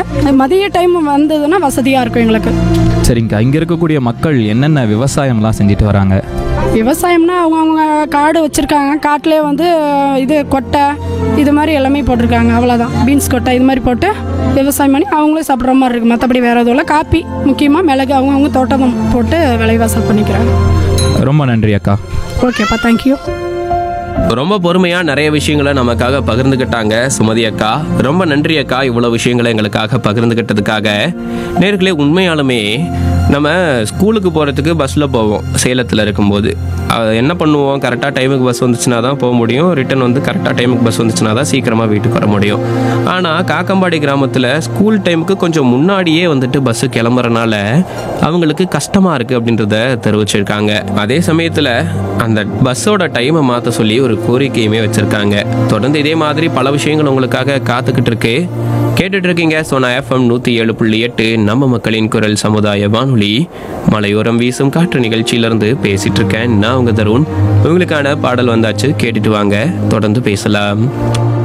மதிய டைம் வந்ததுன்னா வசதியாக இருக்கும் எங்களுக்கு சரிங்கக்கா இங்கே இருக்கக்கூடிய மக்கள் என்னென்ன விவசாயம்லாம் செஞ்சுட்டு வராங்க விவசாயம்னா அவங்க அவங்க காடு வச்சுருக்காங்க காட்டிலே வந்து இது கொட்டை இது மாதிரி எல்லாமே போட்டிருக்காங்க அவ்வளோதான் பீன்ஸ் கொட்டை இது மாதிரி போட்டு விவசாயம் பண்ணி அவங்களே சாப்பிட்ற மாதிரி இருக்குது மற்றபடி வேறு எதுவும் இல்லை காப்பி முக்கியமாக மிளகு அவங்கவுங்க தோட்டம் போட்டு விலைவாசல் பண்ணிக்கிறாங்க ரொம்ப நன்றி அக்கா ஓகேப்பா தேங்க்யூ ரொம்ப பொறுமையா நிறைய விஷயங்களை நமக்காக பகிர்ந்துக்கிட்டாங்க சுமதி அக்கா ரொம்ப நன்றி அக்கா இவ்வளவு விஷயங்களை எங்களுக்காக பகிர்ந்துக்கிட்டதுக்காக நேர்களே உண்மையாலுமே நம்ம ஸ்கூலுக்கு போகிறதுக்கு பஸ்ஸில் போவோம் சேலத்தில் இருக்கும்போது அது என்ன பண்ணுவோம் கரெக்டாக டைமுக்கு பஸ் வந்துச்சுன்னா தான் போக முடியும் ரிட்டர்ன் வந்து கரெக்டாக டைமுக்கு பஸ் வந்துச்சுன்னா தான் சீக்கிரமாக வீட்டுக்கு வர முடியும் ஆனால் காக்கம்பாடி கிராமத்தில் ஸ்கூல் டைமுக்கு கொஞ்சம் முன்னாடியே வந்துட்டு பஸ்ஸு கிளம்புறனால அவங்களுக்கு கஷ்டமாக இருக்குது அப்படின்றத தெரிவிச்சிருக்காங்க அதே சமயத்தில் அந்த பஸ்ஸோட டைமை மாற்ற சொல்லி ஒரு கோரிக்கையுமே வச்சுருக்காங்க தொடர்ந்து இதே மாதிரி பல விஷயங்கள் உங்களுக்காக காத்துக்கிட்டு இருக்கு கேட்டுட்டு இருக்கீங்க சோனா எஃப்எம் நூற்றி ஏழு புள்ளி எட்டு நம்ம மக்களின் குரல் சமுதாய வானொலி மலையோரம் வீசும் காற்று நிகழ்ச்சியிலிருந்து பேசிட்டு இருக்கேன் நான் உங்க தருண் உங்களுக்கான பாடல் வந்தாச்சு கேட்டுட்டு வாங்க தொடர்ந்து பேசலாம்